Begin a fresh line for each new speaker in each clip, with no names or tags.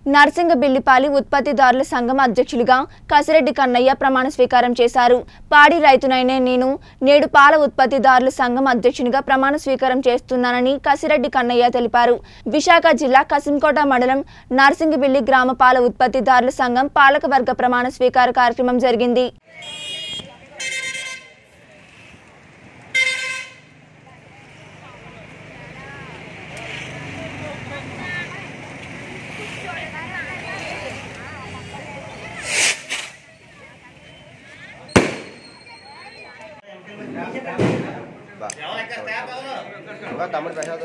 నర్సింగబిల్లిపాలి ఉత్పత్తిదారుల సంఘం అధ్యక్షులుగా కసిరెడ్డి కన్నయ్య ప్రమాణ స్వీకారం చేశారు పాడి రైతునైనే నేను నేడు పాల ఉత్పత్తిదారుల సంఘం అధ్యక్షునిగా ప్రమాణ స్వీకారం చేస్తున్నానని కసిరెడ్డి కన్నయ్య తెలిపారు విశాఖ జిల్లా కసింకోట మండలం నర్సింగబిల్లి గ్రామ పాల ఉత్పత్తిదారుల సంఘం పాలకవర్గ ప్రమాణ స్వీకార కార్యక్రమం జరిగింది
బా తమ్ముడు ప్రసాద్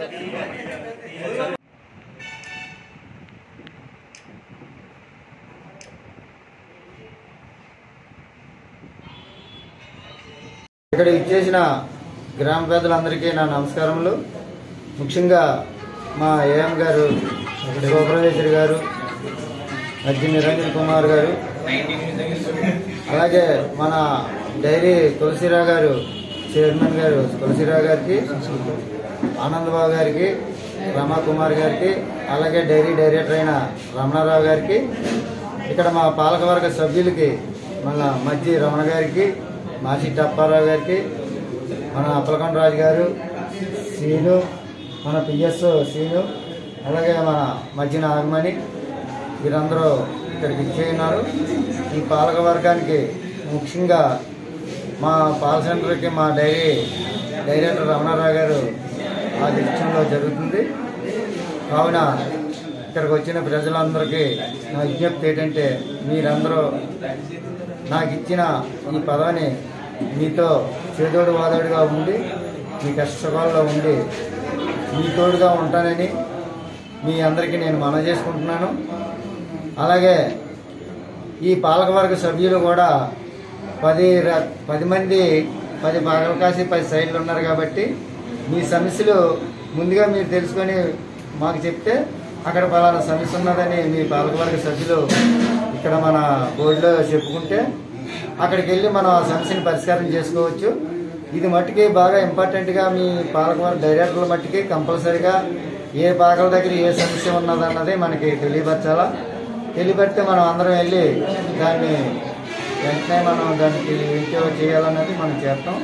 ఇక్కడ ఇచ్చేసిన గ్రామ పెద్దలందరికీ నా నమస్కారములు ముఖ్యంగా మా ఏఎం గారు సూపర్వైజర్ గారు మధ్య నిరంజన్ కుమార్ గారు అలాగే మన డైరీ తులసిరావు గారు చైర్మన్ గారు తులసిరావు గారికి ఆనందబాబు గారికి రమాకుమార్ గారికి అలాగే డైరీ డైరెక్టర్ అయిన రమణారావు గారికి ఇక్కడ మా పాలకవర్గ సభ్యులకి మన మధ్య రమణ గారికి మాసి టప్పారావు గారికి మన అప్పలకొండ రాజు గారు సీను మన పిఎస్ సీను అలాగే మన మధ్య నాగమణి వీరందరూ ఇక్కడికి ఇచ్చేయున్నారు ఈ పాలక వర్గానికి ముఖ్యంగా మా పాల సెంటర్కి మా డైరీ డైరెక్టర్ రమణారావు గారు ఆదిత్యంలో జరుగుతుంది కావున ఇక్కడికి వచ్చిన ప్రజలందరికీ నా విజ్ఞప్తి ఏంటంటే మీరందరూ నాకు ఇచ్చిన ఈ పదవిని మీతో చేదోడు వాదోడుగా ఉండి మీ కష్టకాలంలో ఉండి మీ తోడుగా ఉంటానని మీ అందరికీ నేను మనవి చేసుకుంటున్నాను అలాగే ఈ పాలకవర్గ సభ్యులు కూడా పది ర- పది మంది పది భాగాలు కాసి పది సైడ్లు ఉన్నారు కాబట్టి మీ సమస్యలు ముందుగా మీరు తెలుసుకొని మాకు చెప్తే అక్కడ పలానా సమస్య ఉన్నదని మీ పాలకవర్గ సభ్యులు ఇక్కడ మన బోర్డులో చెప్పుకుంటే అక్కడికి వెళ్ళి మనం ఆ సమస్యని పరిష్కారం చేసుకోవచ్చు ఇది మట్టుకి బాగా ఇంపార్టెంట్గా మీ పాలకవర్గ డైరెక్టర్ల మట్టుకి కంపల్సరిగా ఏ భాగాల దగ్గర ఏ సమస్య ఉన్నదన్నది మనకి తెలియపరచాలా తెలియపెడితే మనం అందరం వెళ్ళి దాన్ని వెంటనే మనం దానికి ఏంటో చేయాలన్నది మనం చేస్తాం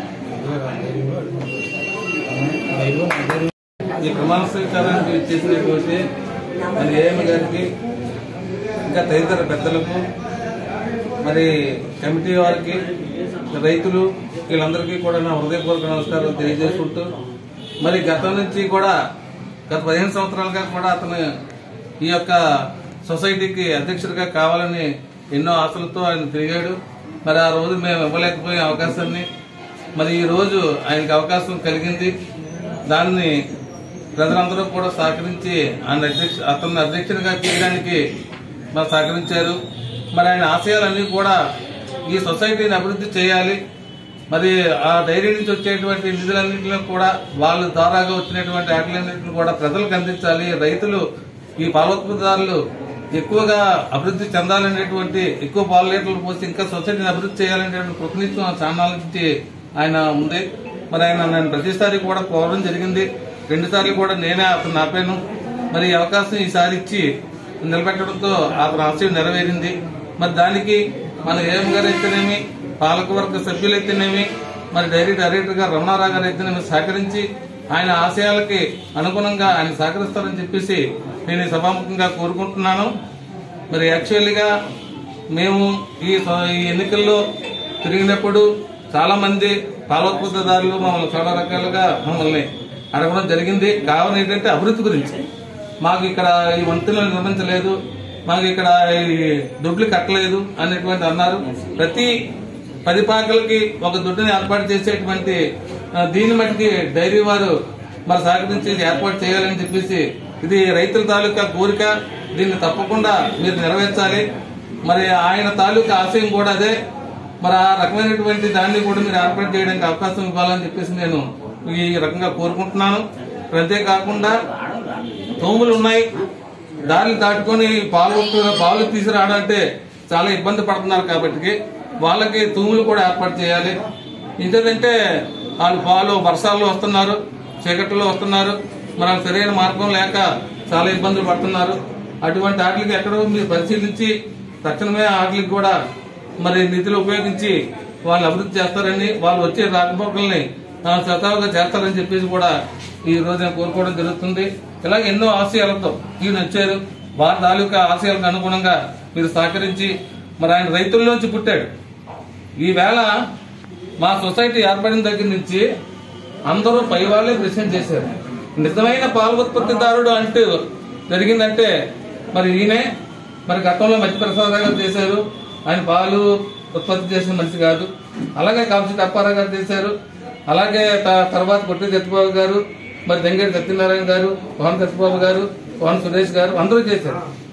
ఈ ప్రమాణ స్వీకారానికి చేసినటువంటి మరి ఏఎం గారికి ఇంకా తదితర పెద్దలకు మరి కమిటీ వారికి రైతులు వీళ్ళందరికీ కూడా నా హృదయపూర్వక నమస్కారం తెలియజేసుకుంటూ మరి గతం నుంచి కూడా గత పదిహేను సంవత్సరాలుగా కూడా అతను ఈ యొక్క సొసైటీకి అధ్యక్షుడిగా కావాలని ఎన్నో ఆశలతో ఆయన తిరిగాడు మరి ఆ రోజు మేము ఇవ్వలేకపోయే అవకాశాన్ని మరి ఈ రోజు ఆయనకి అవకాశం కలిగింది దాన్ని ప్రజలందరూ కూడా సహకరించి ఆయన అధ్యక్ష అతన్ని అధ్యక్షుడిగా చేయడానికి మరి సహకరించారు మరి ఆయన ఆశయాలన్నీ కూడా ఈ సొసైటీని అభివృద్ధి చేయాలి మరి ఆ డైరీ నుంచి వచ్చేటువంటి నిధులన్నింటినీ కూడా వాళ్ళ ద్వారాగా వచ్చినటువంటి వాటిలన్నింటిని కూడా ప్రజలకు అందించాలి రైతులు ఈ పాలోత్పత్తిదారులు ఎక్కువగా అభివృద్ధి చెందాలనేటువంటి ఎక్కువ పాలు లీటర్లు పోసి ఇంకా సొసైటీని అభివృద్ధి చేయాలనేటువంటి కృతనిత్యం చాలా నుంచి ఆయన ఉంది మరి ఆయన నన్ను ప్రతిసారి కూడా కోరడం జరిగింది రెండు సార్లు కూడా నేనే అతను ఆపాను మరి ఈ అవకాశం ఈసారి ఇచ్చి నిలబెట్టడంతో అతని ఆశయం నెరవేరింది మరి దానికి మన ఏఎం గారు అయితేనేమి పాలకవర్గ సభ్యులైతేనేమి మరి డైరీ డైరెక్టర్ గారు రమణారావు గారు అయితేనేమి సహకరించి ఆయన ఆశయాలకి అనుగుణంగా ఆయన సహకరిస్తారని చెప్పేసి నేను ఈ సభాముఖంగా కోరుకుంటున్నాను మరి యాక్చువల్గా మేము ఈ స- ఈ ఎన్నికల్లో తిరిగినప్పుడు చాలా మంది పాలోత్పత్తిదారులు మమ్మల్ని చాలా రకాలుగా మమ్మల్ని అడగడం జరిగింది కావాలి ఏంటంటే అభివృద్ధి గురించి మాకు ఇక్కడ ఈ వంతెనలు నిర్మించలేదు మాకు ఇక్కడ ఈ దొడ్లు కట్టలేదు అనేటువంటి అన్నారు ప్రతి పది పాకలకి ఒక దొడ్డుని ఏర్పాటు చేసేటువంటి ఆ, దీన్ని మట్టికి డైరీ వారు మరి సహకరించి ఏర్పాటు చేయాలని చెప్పేసి ఇది రైతుల తాలూకా కోరిక దీన్ని తప్పకుండా మీరు నెరవేర్చాలి మరి ఆయన తాలూకా ఆశయం కూడా అదే మరి ఆ రకమైనటువంటి దాన్ని కూడా మీరు ఏర్పాటు చేయడానికి అవకాశం ఇవ్వాలని చెప్పేసి నేను ఈ రకంగా కోరుకుంటున్నాను అంతేకాకుండా తోములు ఉన్నాయి దారిని దాటుకొని పాలు పాలు తీసుకురావడంటే చాలా ఇబ్బంది పడుతున్నారు కాబట్టి వాళ్ళకి తూములు కూడా ఏర్పాటు చేయాలి ఇంకేంటంటే వాళ్ళు పాలు వర్షాల్లో వస్తున్నారు చీకట్లో వస్తున్నారు మరి వాళ్ళకి సరైన మార్గం లేక చాలా ఇబ్బందులు పడుతున్నారు అటువంటి వాటికి ఎక్కడో మీరు పరిశీలించి తక్షణమే వాటికి కూడా మరి నిధులు ఉపయోగించి వాళ్ళు అభివృద్ధి చేస్తారని వాళ్ళు వచ్చే రాకపోకల్ని ఆ, సజావుగా చేస్తారని చెప్పేసి కూడా ఈ రోజు నేను కోరుకోవడం జరుగుతుంది ఇలాగే ఎన్నో ఆశయాలతో ఈయన వచ్చారు వారి తాలూకా ఆశయాలకు అనుగుణంగా మీరు సహకరించి మరి ఆయన రైతుల్లోంచి పుట్టాడు ఈవేళ మా సొసైటీ ఏర్పడిన దగ్గర నుంచి అందరూ పై వాళ్ళే ప్రశ్న చేశారు నిజమైన పాల ఉత్పత్తిదారుడు అంటూ జరిగిందంటే మరి ఈయనే మరి గతంలో మధ్య ప్రసాద్ గారు చేశారు ఆయన పాలు ఉత్పత్తి చేసిన మనిషి కాదు అలాగే కాంసి అప్పారావు గారు చేశారు అలాగే త- తర్వాత కొట్టి సత్యబాబు గారు మరి దెంగేటి సత్యనారాయణ గారు పవన్ సత్యబాబు గారు పవన్ సురేష్ గారు అందరూ చేశారు